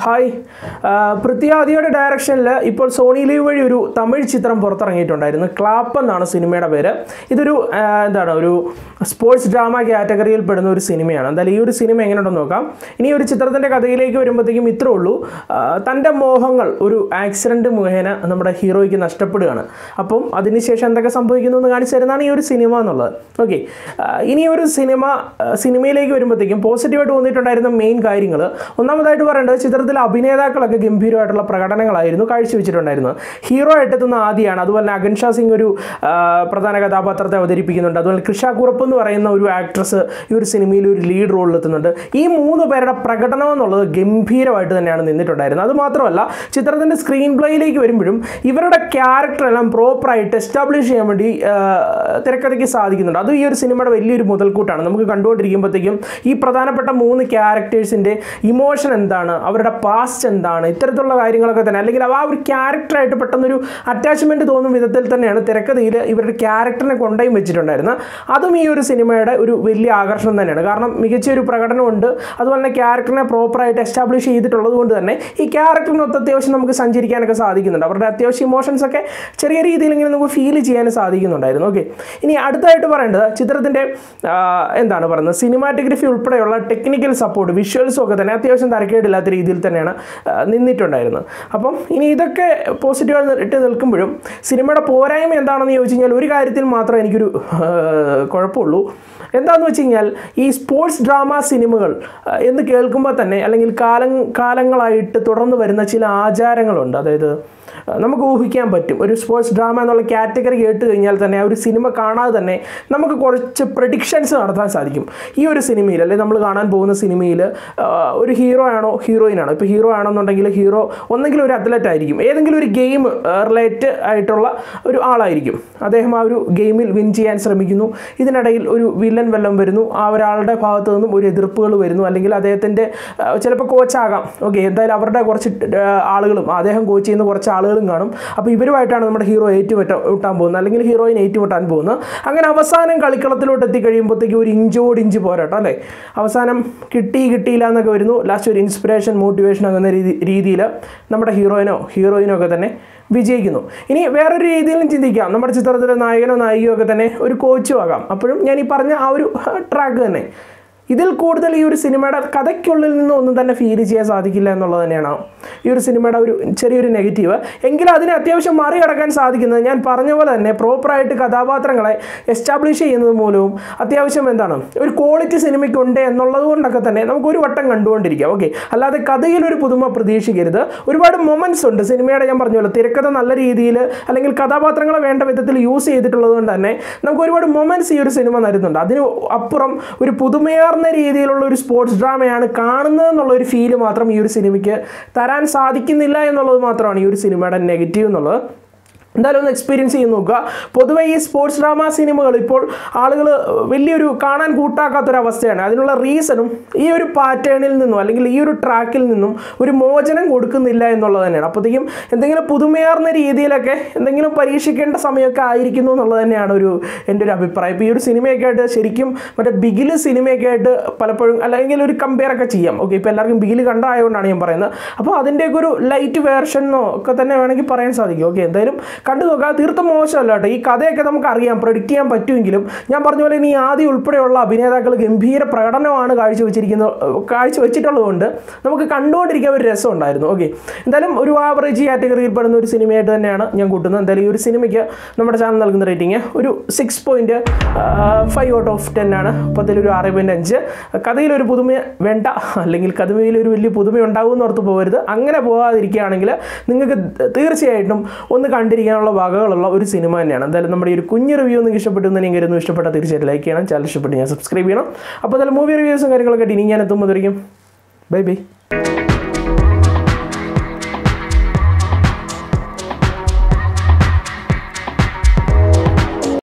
hi ആ, പൃഥ്വിയാദിയുടെ ഡയറക്ഷനിൽ ഇപ്പോൾ സോണി ലീവ് വഴി ഒരു തമിഴ് ചിത്രം പുറത്തിറങ്ങിയിട്ടുണ്ടായിരുന്നു ക്ലാപ്പ് എന്നാണ് സിനിമയുടെ പേര് ഇതൊരു ആ, എന്താണ് ഒരു സ്പോർട്സ് ഡ്രാമ കാറ്റഗറിയിൽ പെടുന്ന ഒരു സിനിമയാണ് എന്തായാലും ഈ ഒരു സിനിമ എങ്ങനെയുണ്ടെന്ന് നോക്കാം ഇനി ഒരു ചിത്രത്തിൻ്റെ കഥയിലേക്ക് വരുമ്പോഴത്തേക്കും ഇത്രേ ഉള്ളൂ ആ, തൻ്റെ മോഹങ്ങൾ ഒരു ആക്സിഡൻറ്റ് മുഖേന നമ്മുടെ ഹീറോയ്ക്ക് നഷ്ടപ്പെടുകയാണ് അപ്പം അതിനുശേഷം എന്തൊക്കെ സംഭവിക്കുന്നു എന്ന് കാണിച്ചു തരുന്നതാണ് ഈ ഒരു സിനിമ എന്നുള്ളത് ഓക്കെ ഇനി ഒരു സിനിമ ആ, സിനിമയിലേക്ക് വരുമ്പോഴത്തേക്കും പോസിറ്റീവായിട്ട് തോന്നിയിട്ടുണ്ടായിരുന്ന മെയിൻ കാര്യങ്ങൾ ഒന്നാമതായിട്ട് പറയേണ്ടത് ചിത്രത്തിലെ അഭിനേതാക്കളൊക്കെ ഗംഭീരമായിട്ടുള്ള പ്രകടനങ്ങളായിരുന്നു കാഴ്ചവെച്ചിട്ടുണ്ടായിരുന്നത് ഹീറോ ആയിട്ടെത്തുന്ന ആദ്യമാണ് അതുപോലെ തന്നെ അഗൻഷാ സിംഗ് ഒരു ആ, പ്രധാന കഥാപാത്രത്തെ അവതരിപ്പിക്കുന്നുണ്ട് അതുപോലെ കൃഷ കുറുപ്പ് എന്ന് പറയുന്ന ഒരു ആക്ട്രസ് ഈ ഒരു സിനിമയിൽ ഒരു ലീഡ് റോളിൽ എത്തുന്നുണ്ട് ഈ മൂന്ന് പേരുടെ പ്രകടനം എന്നുള്ളത് ഗംഭീരമായിട്ട് തന്നെയാണ് നിന്നിട്ടുണ്ടായിരുന്നത് അത് മാത്രമല്ല ചിത്രത്തിൻ്റെ സ്ക്രീൻ പ്ലേയിലേക്ക് വരുമ്പോഴും ഇവരുടെ ക്യാരക്ടർ എല്ലാം പ്രോപ്പറായിട്ട് എസ്റ്റാബ്ലിഷ് ചെയ്യാൻ വേണ്ടി ആ, തിരക്കഥയ്ക്ക് സാധിക്കുന്നുണ്ട് അത് ഈ ഒരു സിനിമയുടെ വലിയൊരു മുതൽക്കൂട്ടാണ് നമുക്ക് കണ്ടുകൊണ്ടിരിക്കുമ്പോഴത്തേക്കും ഈ പ്രധാനപ്പെട്ട മൂന്ന് ക്യാരക്ടേഴ്സിൻ്റെ ഇമോഷൻ എന്താണ് അവരുടെ പാസ്റ്റ് എന്താണ് ഇത്തരത്തിലുള്ള കാര്യങ്ങളൊക്കെ തന്നെ അല്ലെങ്കിൽ ആ ഒരു ക്യാരക്ടറായിട്ട് പെട്ടെന്നൊരു അറ്റാച്ച്മെൻറ്റ് തോന്നും വിധത്തിൽ തന്നെയാണ് തിരക്കഥയിൽ ഇവരുടെ ക്യാരക്ടറിനെ കൊണ്ടുപോയി വെച്ചിട്ടുണ്ടായിരുന്നത് അതും ഈ ഒരു സിനിമയുടെ ഒരു വലിയ ആകർഷണം തന്നെയാണ് കാരണം മികച്ച ഒരു പ്രകടനമുണ്ട് അതുപോലെ തന്നെ ക്യാരക്ടറിനെ പ്രോപ്പറായിട്ട് എസ്റ്റാബ്ലിഷ് ചെയ്തിട്ടുള്ളത് കൊണ്ട് തന്നെ ഈ ക്യാരക്ടറിനൊത്ത് അത്യാവശ്യം നമുക്ക് സഞ്ചരിക്കാനൊക്കെ സാധിക്കുന്നുണ്ട് അവരുടെ അത്യാവശ്യം ഇമോഷൻസ് ഒക്കെ ചെറിയ രീതിയിൽ ഇങ്ങനെ നമുക്ക് ഫീൽ ചെയ്യാൻ സാധിക്കുന്നുണ്ടായിരുന്നു ഓക്കെ ഇനി അടുത്തായിട്ട് പറയേണ്ടത് ചിത്രത്തിൻ്റെ എന്താണ് പറയുന്നത് സിനിമാറ്റോഗ്രഫി ഉൾപ്പെടെയുള്ള ടെക്നിക്കൽ സപ്പോർട്ട് വിഷ്വൽസും ഒക്കെ തന്നെ അത്യാവശ്യം തരക്കേടില്ലാത്ത രീതിയിൽ തന്നെയാണ് ആ, നിന്നിട്ടുണ്ടായിരുന്നത് അപ്പം ഇനി ഇതൊക്കെ പോസിറ്റീവായി ഇട്ട് നിൽക്കുമ്പോഴും സിനിമയുടെ പോരായ്മ എന്താണെന്ന് ചോദിച്ചു കഴിഞ്ഞാൽ ഒരു കാര്യത്തിൽ മാത്രമേ എനിക്കൊരു ആ, കുഴപ്പമുള്ളൂ എന്താണെന്ന് വെച്ച് കഴിഞ്ഞാൽ ഈ സ്പോർട്സ് ഡ്രാമ സിനിമകൾ ആ, എന്ന് കേൾക്കുമ്പോൾ തന്നെ അല്ലെങ്കിൽ കാലം കാലങ്ങളായിട്ട് തുടർന്ന് വരുന്ന ചില ആചാരങ്ങളുണ്ട് അതായത് ആ, നമുക്ക് ഊഹിക്കാൻ പറ്റും ഒരു സ്പോർട്സ് ഡ്രാമ എന്നുള്ള കാറ്റഗറി കേട്ട് കഴിഞ്ഞാൽ തന്നെ ആ ഒരു സിനിമ കാണാതെ തന്നെ നമുക്ക് കുറച്ച് പ്രഡിക്ഷൻസ് നടത്താൻ സാധിക്കും ഈ ഒരു സിനിമയിൽ അല്ലെങ്കിൽ നമ്മൾ കാണാൻ പോകുന്ന സിനിമയിൽ ഒരു ഹീറോ ആണോ ഹീറോയിൻ ആണോ ഇപ്പോൾ ഹീറോ ആണെന്നുണ്ടെങ്കിൽ ഹീറോ ഒന്നെങ്കിലും ഒരു അത്ലറ്റ് ആയിരിക്കും ഏതെങ്കിലും ഒരു ഗെയിം റിലേറ്റ് ആയിട്ടുള്ള ഒരു ആളായിരിക്കും അദ്ദേഹം ആ ഒരു ഗെയിമിൽ വിൻ ചെയ്യാൻ ശ്രമിക്കുന്നു ഇതിനിടയിൽ ഒരു വില്ലൻ വല്ലം വരുന്നു ആ ഒരാളുടെ ഭാഗത്തു നിന്നും ഒരു എതിർപ്പുകൾ വരുന്നു അല്ലെങ്കിൽ അദ്ദേഹത്തിൻ്റെ ചിലപ്പോൾ കോച്ചാകാം ഓക്കെ എന്തായാലും അവരുടെ കുറച്ച് ആ, ആളുകളും അദ്ദേഹം കോച്ച് ചെയ്യുന്ന കുറച്ച് ആളുകളും കാണും അപ്പോൾ ഇവരുമായിട്ടാണ് നമ്മുടെ ഹീറോ ഏറ്റുമുട്ട മുട്ടാൻ പോകുന്നത് അല്ലെങ്കിൽ ഹീറോയിൻ ഏറ്റുമുട്ടാൻ പോകുന്നത് അങ്ങനെ അവസാനം കളിക്കളത്തിലോട്ട് എത്തിക്കഴിയുമ്പോഴത്തേക്ക് ഒരു ഇഞ്ചോട് ഇഞ്ച് പോരാട്ടോ അല്ലേ അവസാനം കിട്ടി കിട്ടിയില്ല എന്നൊക്കെ വരുന്നു ലാസ്റ്റ് ഒരു ഇൻസ്പിറേഷൻ മോട്ടിവേഷൻ ആകുന്ന രീതി രീതിയിൽ നമ്മുടെ ഹീറോയിനോ ഹീറോയിനോ ഒക്കെ തന്നെ വിജയിക്കുന്നു ഇനി വേറൊരു രീതിയിലും ചിന്തിക്കാം നമ്മുടെ ചിത്രത്തിലെ നായകനോ നായികയോ ഒക്കെ തന്നെ ഒരു കോച്ചും ആകാം അപ്പോഴും ഞാൻ ഈ പറഞ്ഞ ആ ഒരു ട്രാക്ക് തന്നെ ഇതിൽ കൂടുതൽ ഈ ഒരു സിനിമയുടെ കഥയ്ക്കുള്ളിൽ നിന്ന് ഒന്നും തന്നെ ഫീൽ ചെയ്യാൻ സാധിക്കില്ല എന്നുള്ളത് തന്നെയാണ് ഈ ഒരു സിനിമയുടെ ഒരു ചെറിയൊരു നെഗറ്റീവ് എങ്കിലും അതിനെ അത്യാവശ്യം മറികടക്കാൻ സാധിക്കുന്നത് ഞാൻ പറഞ്ഞ പോലെ തന്നെ പ്രോപ്പറായിട്ട് കഥാപാത്രങ്ങളെ എസ്റ്റാബ്ലിഷ് ചെയ്യുന്നത് മൂലവും അത്യാവശ്യം എന്താണ് ഒരു ക്വാളിറ്റി സിനിമയ്ക്കുണ്ട് എന്നുള്ളത് കൊണ്ടൊക്കെ തന്നെ നമുക്ക് ഒരു വട്ടം കണ്ടുകൊണ്ടിരിക്കാം ഓക്കെ അല്ലാതെ കഥയിൽ ഒരു പുതുമ പ്രതീക്ഷിക്കരുത് ഒരുപാട് മൊമെൻറ്റ്സ് ഉണ്ട് സിനിമയുടെ ഞാൻ പറഞ്ഞ പോലെ തിരക്കഥ നല്ല രീതിയിൽ അല്ലെങ്കിൽ കഥാപാത്രങ്ങളെ വേണ്ട വിധത്തിൽ യൂസ് ചെയ്തിട്ടുള്ളത് കൊണ്ട് തന്നെ നമുക്ക് ഒരുപാട് മൊമെൻറ്റ്സ് ഈ ഒരു സിനിമ തരുന്നുണ്ട് അതിന് അപ്പുറം ഒരു പുതുമയാർന്ന രീതിയിലുള്ള ഒരു സ്പോർട്സ് ഡ്രാമയാണ് കാണുന്നത് എന്നുള്ള ഒരു ഫീല് മാത്രം ഈ ഒരു സിനിമയ്ക്ക് തരാൻ സാധിക്കുന്നില്ല എന്നുള്ളത് മാത്രമാണ് ഈ ഒരു സിനിമയുടെ നെഗറ്റീവ് എന്നുള്ളത് എന്തായാലും ഒന്ന് എക്സ്പീരിയൻസ് ചെയ്ത് നോക്കുക പൊതുവെ ഈ സ്പോർട്സ് ഡ്രാമ സിനിമകൾ ഇപ്പോൾ ആളുകൾ വലിയൊരു കാണാൻ കൂട്ടാക്കാത്തൊരവസ്ഥയാണ് അതിനുള്ള റീസണും ഈ ഒരു പാറ്റേണിൽ നിന്നും അല്ലെങ്കിൽ ഈ ഒരു ട്രാക്കിൽ നിന്നും ഒരു മോചനം കൊടുക്കുന്നില്ല എന്നുള്ളത് തന്നെയാണ് അപ്പോഴത്തേക്കും എന്തെങ്കിലും പുതുമയാർന്ന രീതിയിലൊക്കെ എന്തെങ്കിലും പരീക്ഷിക്കേണ്ട സമയമൊക്കെ ആയിരിക്കുന്നു എന്നുള്ളത് തന്നെയാണ് ഒരു എൻ്റെ ഒരു അഭിപ്രായം ഇപ്പോൾ ഈ ഒരു സിനിമയൊക്കെ ആയിട്ട് ശരിക്കും മറ്റേ ബിഗില് സിനിമയൊക്കെ ആയിട്ട് പലപ്പോഴും അല്ലെങ്കിൽ ഒരു കമ്പയർ ഒക്കെ ചെയ്യാം ഓക്കെ ഇപ്പോൾ എല്ലാവർക്കും ബിഗില് കണ്ടായതുകൊണ്ടാണ് ഞാൻ പറയുന്നത് അപ്പോൾ അതിൻ്റെയൊക്കെ ഒരു ലൈറ്റ് വേർഷനോ ഒക്കെ തന്നെ വേണമെങ്കിൽ പറയാൻ സാധിക്കും ഓക്കെ എന്തായാലും കണ്ടു നോക്കുക തീർത്തും മോശമല്ല കേട്ടോ ഈ കഥയൊക്കെ നമുക്ക് അറിയാം പ്രൊഡിക്റ്റ് ചെയ്യാൻ പറ്റുമെങ്കിലും ഞാൻ പറഞ്ഞ പോലെ ഇനി ആദ്യം ഉൾപ്പെടെയുള്ള അഭിനേതാക്കൾ ഗംഭീര പ്രകടനമാണ് കാഴ്ചവെച്ചിരിക്കുന്നത് കാഴ്ചവെച്ചിട്ടുള്ളതുകൊണ്ട് നമുക്ക് കണ്ടുകൊണ്ടിരിക്കാൻ ഒരു രസം ഉണ്ടായിരുന്നു ഓക്കെ എന്തായാലും ഒരു ആവറേജ് കാറ്റഗറിയിൽ പെടുന്ന ഒരു സിനിമയായിട്ട് തന്നെയാണ് ഞാൻ കൂട്ടുന്നത് എന്തായാലും ഈ ഒരു സിനിമയ്ക്ക് നമ്മുടെ ചാനൽ നൽകുന്ന റേറ്റിംഗ് ഒരു six point five out of ten ആണ് പത്തിലൊരു ആറ് പോയിൻറ്റ് അഞ്ച് കഥയിലൊരു പുതുമ വേണ്ട അല്ലെങ്കിൽ കഥയിൽ ഒരു വലിയ പുതുമ ഉണ്ടാകുമെന്ന് ഓർത്ത് പോകരുത് അങ്ങനെ പോകാതിരിക്കുകയാണെങ്കിൽ നിങ്ങൾക്ക് തീർച്ചയായിട്ടും ഒന്ന് കണ്ടിരിക്കാനുള്ള വകകളുള്ള ഒരു സിനിമ തന്നെയാണ് എന്തായാലും നമ്മുടെ ഈ ഒരു കുഞ്ഞു റിവ്യൂ നിങ്ങൾക്ക് ഇഷ്ടപ്പെട്ടു എന്ന് നിങ്ങൾ കരുതുന്നു ഇഷ്ടപ്പെട്ട തീർച്ചയായിട്ടും ലൈക്ക് ചെയ്യണം ചാനൽ ഇഷ്ടപ്പെട്ട് ഞാൻ സബ്സ്ക്രൈബ് ചെയ്യണം അപ്പോൾ എന്തായാലും മൂവി റിവ്യൂസും കാര്യങ്ങളൊക്കെ ഇനി ഞാൻ എത്തുമ്പോഴത്തേക്കും ബൈ ബൈ